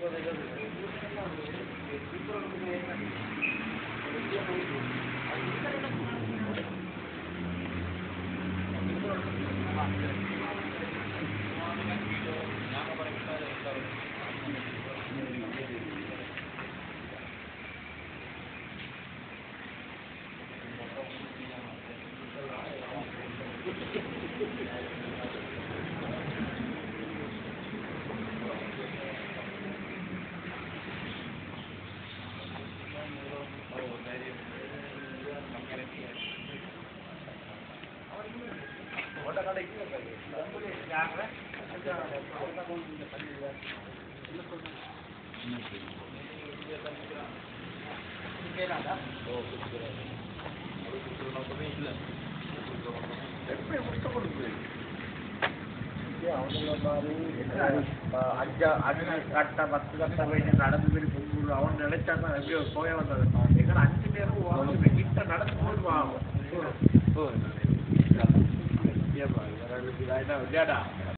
அவங்கள மாதிரி அஞ்சா அஞ்சு கட்ட பத்து கட்ட போயிட்டு நடந்து போய் பொங்கல் அவன் நினைச்சாதான் எப்படியோ போய வந்தது எங்க அஞ்சு நேரம் ஓடுது கிட்ட நடந்து போய் வாங்க விளையாடா